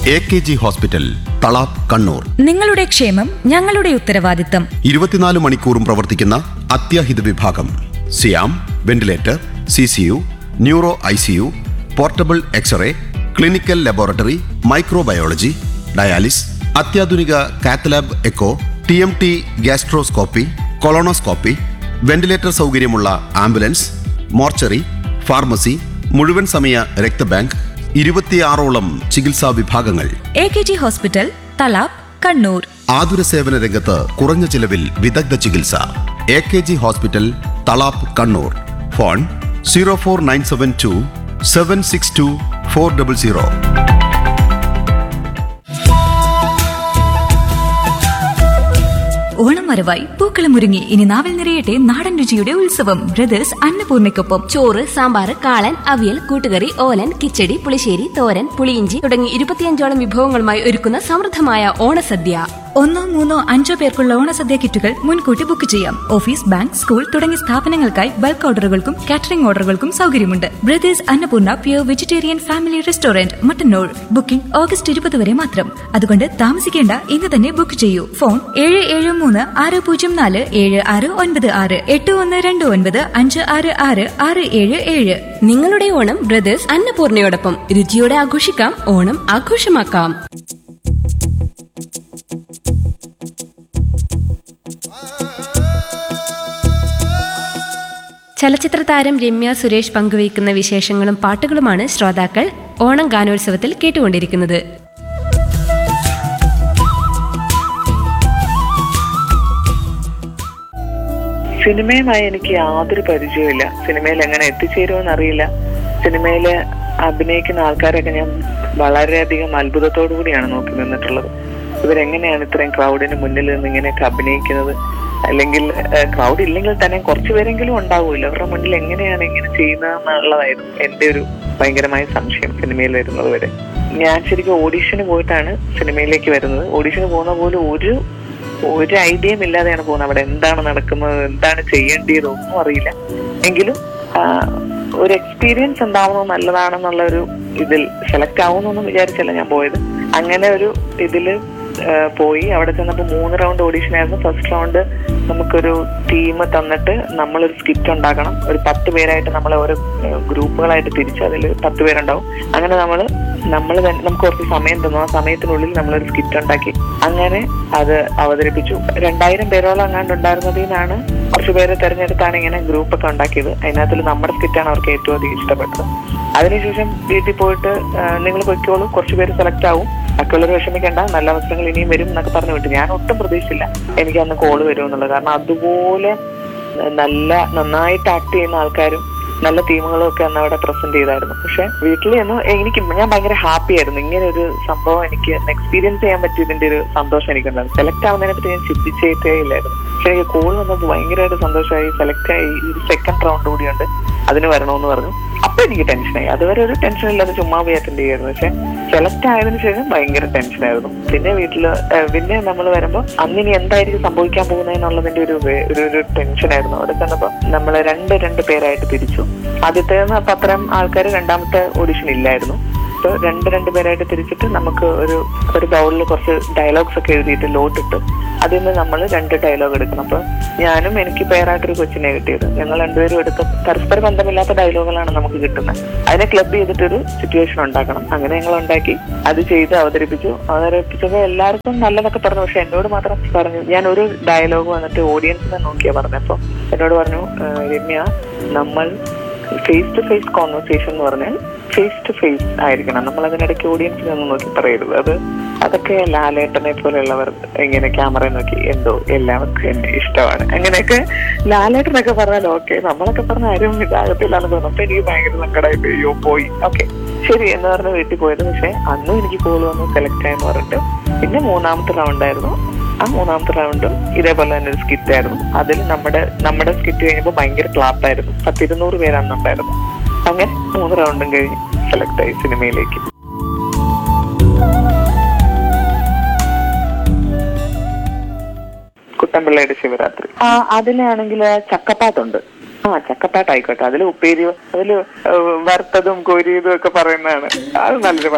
A K G hospital Thalap Kannur നിങ്ങളുടെ ക്ഷേമം ഞങ്ങളുടെ ഉത്തരവാദിത്തം ഇരുപത്തിനാല് മണിക്കൂറും പ്രവർത്തിക്കുന്ന അത്യാഹിത വിഭാഗം സിയാം ventilator C C U neuro I C U portable X ray clinical laboratory microbiology dialysis അത്യാധുനിക cath lab echo T M T gastroscopy colonoscopy ventilator സൗകര്യമുള്ള ആംബുലൻസ് മോർച്ചറി ഫാർമസി മുഴുവൻ സമയ രക്തബാങ്ക് ഇരുപത്തിയാറോളം ചികിത്സാ വിഭാഗങ്ങൾ A K G hospital Thalap Kannur ആതുര സേവന രംഗത്ത് കുറഞ്ഞ ചിലവിൽ വിദഗ്ധ ചികിത്സ A K G hospital Thalap Kannur phone zero four nine seven two seven six two four double zero Onam വരവായി പൂക്കളം ഒരുങ്ങി ഇനി നാവിൽ നിറയട്ടെ നാടൻ രുചിയുടെ ഉത്സവം ബ്രദേഴ്സ് അന്നപൂർണയ്ക്കൊപ്പം ചോറ് സാമ്പാർ കാളൻ അവിയൽ കൂട്ടുകറി ഓലൻ കിച്ചടി പുളിശ്ശേരി തോരൻ പുളിയിഞ്ചി തുടങ്ങി ഇരുപത്തിയഞ്ചോളം വിഭവങ്ങളുമായി ഒരുക്കുന്ന സമൃദ്ധമായ ഓണസദ്യ ഒന്നോ മൂന്നോ അഞ്ചോ പേർക്കുള്ള ഓണസദ്യ കിറ്റുകൾ മുൻകൂട്ടി ബുക്ക് ചെയ്യാം ഓഫീസ് ബാങ്ക് സ്കൂൾ തുടങ്ങിയ സ്ഥാപനങ്ങൾക്കായി ബൾക്ക് ഓർഡറുകൾക്കും കാറ്ററിംഗ് ഓർഡറുകൾക്കും സൗകര്യമുണ്ട് brothers Annapurna pure vegetarian family restaurant Mattannur booking August ഇരുപത് വരെ മാത്രം അതുകൊണ്ട് താമസിക്കേണ്ട ഇന്ന് തന്നെ ബുക്ക് ചെയ്യൂ ഫോൺ ഏഴ് ഏഴ് മൂന്ന് ആറ് പൂജ്യം നാല് ഏഴ് ആറ് ഒൻപത് ആറ് എട്ട് ഒന്ന് രണ്ട് ഒൻപത് അഞ്ച് ആറ് ആറ് ആറ് ഏഴ് ഏഴ് നിങ്ങളുടെ ഓണം ബ്രദേഴ്സ് അന്നപൂർണയോടൊപ്പം രുചിയോടെ ആഘോഷിക്കാം ഓണം ആഘോഷമാക്കാം ചലച്ചിത്ര താരം രമ്യ സുരേഷ് പങ്കുവയ്ക്കുന്ന വിശേഷങ്ങളും പാട്ടുകളുമാണ് ശ്രോതാക്കൾ ഓണം ഗാനോത്സവത്തിൽ കേട്ടുകൊണ്ടിരിക്കുന്നത് സിനിമയുമായി എനിക്ക് യാതൊരു പരിചയമില്ല സിനിമയിൽ എങ്ങനെ എത്തിച്ചേരുമെന്ന് അറിയില്ല സിനിമയിൽ അഭിനയിക്കുന്ന ആൾക്കാരൊക്കെ ഞാൻ വളരെയധികം അത്ഭുതത്തോടു കൂടിയാണ് നോക്കി നിന്നിട്ടുള്ളത് ഇവരെങ്ങനെയാണ് ഇത്രയും ക്രൗഡിന് മുന്നിൽ നിന്ന് ഇങ്ങനെയൊക്കെ അഭിനയിക്കുന്നത് അല്ലെങ്കിൽ ക്രൗഡ് ഇല്ലെങ്കിൽ തന്നെ കുറച്ച് പേരെങ്കിലും ഉണ്ടാവുമല്ലോ അവരുടെ മുന്നിൽ എങ്ങനെയാണ് ഇങ്ങനെ ചെയ്യുന്നതെന്നുള്ളതായിരുന്നു എൻ്റെ ഒരു ഭയങ്കരമായ സംശയം സിനിമയിൽ വരുന്നത് വരെ ഞാൻ ശരിക്കും ഓഡീഷന് പോയിട്ടാണ് സിനിമയിലേക്ക് വരുന്നത് ഓഡീഷന് പോകുന്ന പോലും ഒരു ഒരു ഐഡിയയും ഇല്ലാതെയാണ് പോകുന്നത് അവിടെ എന്താണ് നടക്കുന്നത് എന്താണ് ചെയ്യേണ്ടത് ഒന്നും അറിയില്ല എങ്കിലും ആ, ഒരു എക്സ്പീരിയൻസ് ഉണ്ടാവുന്നത് നല്ലതാണെന്നുള്ള ഒരു ഇതിൽ സെലക്ട് ആവുമെന്നൊന്നും വിചാരിച്ചല്ല ഞാൻ പോയത് അങ്ങനെ ഒരു ഇതില് ആ, പോയി അവിടെ ചെന്നപ്പോൾ മൂന്ന് റൗണ്ട് ഓഡീഷൻ ആയിരുന്നു ഫസ്റ്റ് റൗണ്ട് നമുക്കൊരു ടീം തന്നിട്ട് നമ്മളൊരു സ്കിറ്റ് ഉണ്ടാക്കണം ഒരു പത്ത് പേരായിട്ട് നമ്മൾ ഓരോ ഗ്രൂപ്പുകളായിട്ട് തിരിച്ച് അതിൽ പത്ത് പേരുണ്ടാവും അങ്ങനെ നമ്മൾ നമ്മൾ തന്നെ നമുക്ക് കുറച്ച് സമയം തന്നു ആ സമയത്തിനുള്ളിൽ നമ്മളൊരു സ്കിറ്റ് ഉണ്ടാക്കി അങ്ങനെ അത് അവതരിപ്പിച്ചു രണ്ടായിരം പേരോളം അങ്ങാണ്ട് ഉണ്ടായിരുന്നതിൽ നിന്നാണ് കുറച്ച് പേരെ തെരഞ്ഞെടുത്താണ് ഇങ്ങനെ ഗ്രൂപ്പ് ഒക്കെ ഉണ്ടാക്കിയത് അതിനകത്തിൽ നമ്മുടെ സ്കിറ്റാണ് അവർക്ക് ഏറ്റവും അധികം ഇഷ്ടപ്പെട്ടത് അതിനുശേഷം വീട്ടിൽ പോയിട്ട് നിങ്ങൾ പൊയ്ക്കോളൂ കുറച്ച് പേര് സെലക്ട് ആവും ബാക്കിയുള്ളവർ വിഷമിക്കേണ്ട നല്ല അവസരങ്ങൾ ഇനിയും വരും എന്നൊക്കെ പറഞ്ഞു വിട്ടു ഞാൻ ഒട്ടും പ്രതീക്ഷിച്ചില്ല എനിക്ക് അന്ന് കോള് വരും എന്നുള്ളത് കാരണം അതുപോലെ നല്ല നന്നായിട്ട് ആക്ട് ചെയ്യുന്ന ആൾക്കാരും നല്ല ടീമുകളും ഒക്കെ അന്ന് അവിടെ പ്രസന്റ് ചെയ്തായിരുന്നു പക്ഷെ വീട്ടിൽ നിന്ന് എനിക്ക് ഞാൻ ഭയങ്കര ഹാപ്പി ആയിരുന്നു ഇങ്ങനെ ഒരു സംഭവം എനിക്ക് എക്സ്പീരിയൻസ് ചെയ്യാൻ പറ്റിയതിന്റെ ഒരു സന്തോഷം എനിക്കുണ്ടായിരുന്നു സെലക്ട് ആവുന്നതിനെ പറ്റി ഞാൻ ചിന്തിച്ചേറ്റേ ഇല്ലായിരുന്നു പക്ഷെ എനിക്ക് കോൾ വന്നപ്പോൾ ഭയങ്കരമായിട്ട് സന്തോഷമായി സെലക്ട് ആയി ഒരു സെക്കൻഡ് റൗണ്ട് കൂടിയുണ്ട് അതിന് വരണമെന്ന് പറഞ്ഞു അപ്പൊ എനിക്ക് ടെൻഷനായി അതുവരെ ഒരു ടെൻഷൻ ഇല്ലാതെ ചുമ്മാ പോയി അറ്റൻഡ് ചെയ്യായിരുന്നു പക്ഷെ സെലക്ട് ആയതിനു ശേഷം ഭയങ്കര ടെൻഷനായിരുന്നു പിന്നെ വീട്ടില് ഏഹ് പിന്നെ നമ്മൾ വരുമ്പോൾ അന്നിനി എന്തായിരിക്കും സംഭവിക്കാൻ പോകുന്നതെന്നുള്ളതിന്റെ ഒരു വേ- ഒരു ഒരു ടെൻഷനായിരുന്നു അവിടെ ചെന്നപ്പോ നമ്മൾ രണ്ട് രണ്ട് പേരായിട്ട് തിരിച്ചു ആദ്യത്തെ അത്രയും ആൾക്കാർ രണ്ടാമത്തെ ഓഡിഷൻ ഇല്ലായിരുന്നു സോ രണ്ട് രണ്ട് പേരായിട്ട് തിരിച്ചിട്ട് നമുക്ക് ഒരു ഒരു ബൗളിൽ കുറച്ച് ഡയലോഗ്സ് ഒക്കെ എഴുതിയിട്ട് ലോട്ടിട്ട് അതിൽ നിന്ന് നമ്മൾ രണ്ട് ഡയലോഗ് എടുക്കണം അപ്പൊ ഞാനും എനിക്ക് പേരായിട്ടൊരു കൊച്ചിനെ കിട്ടിയത് ഞങ്ങൾ രണ്ടുപേരും എടുത്ത പരസ്പര ബന്ധമില്ലാത്ത ഡയലോഗുകളാണ് നമുക്ക് കിട്ടുന്നത് അതിനെ ക്ലബ് ചെയ്തിട്ടൊരു സിറ്റുവേഷൻ ഉണ്ടാക്കണം അങ്ങനെ ഞങ്ങൾ ഉണ്ടാക്കി അത് ചെയ്ത് അവതരിപ്പിച്ചു അവതരിപ്പിച്ചപ്പോൾ എല്ലാവർക്കും നല്ലതൊക്കെ പറഞ്ഞു പക്ഷെ എന്നോട് മാത്രം പറഞ്ഞു ഞാൻ ഒരു ഡയലോഗ് വന്നിട്ട് ഓഡിയൻസിനെ നോക്കിയാ പറഞ്ഞപ്പോ എന്നോട് പറഞ്ഞു "ആ, രമ്യ നമ്മൾ ഫേസ് ടു ഫേസ് കോൺവെർസേഷൻ എന്ന് പറഞ്ഞാൽ ഫേസ് ടു ഫേസ് ആയിരിക്കണം നമ്മൾ അതിനിടയ്ക്ക് ഓഡിയൻസിനെ ഒന്നും നോക്കി പറയരുത് അത് അതൊക്കെ ലാലേട്ടനെ പോലെയുള്ളവർ ഇങ്ങനെ ക്യാമറ നോക്കി എന്തോ എല്ലാവർക്കും എന്നെ ഇഷ്ടമാണ് അങ്ങനെയൊക്കെ ലാലേട്ടനൊക്കെ പറഞ്ഞാൽ ഓക്കെ നമ്മളൊക്കെ പറഞ്ഞ ആരും ഇതാകത്തില്ല എന്ന് പറഞ്ഞു അപ്പൊ എനിക്ക് ഭയങ്കര സങ്കടമായി പോയി. അയ്യോ പോയി ഓക്കെ ശരി എന്ന് പറഞ്ഞ് വീട്ടിൽ പോയത് പക്ഷെ അന്നും എനിക്ക് കോൾ വന്ന് സെലക്ട് ആയെന്ന് പറഞ്ഞിട്ട് പിന്നെ മൂന്നാമത്തെ റൗണ്ട് ആയിരുന്നു ആ മൂന്നാമത്തെ റൗണ്ടും ഇതേപോലെ തന്നെ ഒരു സ്കിറ്റ് ആയിരുന്നു അതിൽ നമ്മുടെ നമ്മുടെ സ്കിറ്റ് കഴിഞ്ഞപ്പോൾ ഭയങ്കര ക്ലാപ്പ് ആയിരുന്നു പത്തിരുന്നൂറ് പേരാണ് ഉണ്ടായിരുന്നു അങ്ങനെ മൂന്ന് റൗണ്ടും കഴിഞ്ഞ് സെലക്ട് ആയി സിനിമയിലേക്ക് കുട്ടമ്പിള്ളയുടെ ശിവരാത്രി ആ അതിലാണെങ്കിൽ ചക്കപ്പാട്ടുണ്ട് ആ ചക്കപ്പാട്ട് ആയിക്കോട്ടെ അതിൽ ഉപ്പേരി അതിൽ വറുത്തതും കോരിയതും ഒക്കെ പറയുന്നതാണ് അത് നല്ലൊരു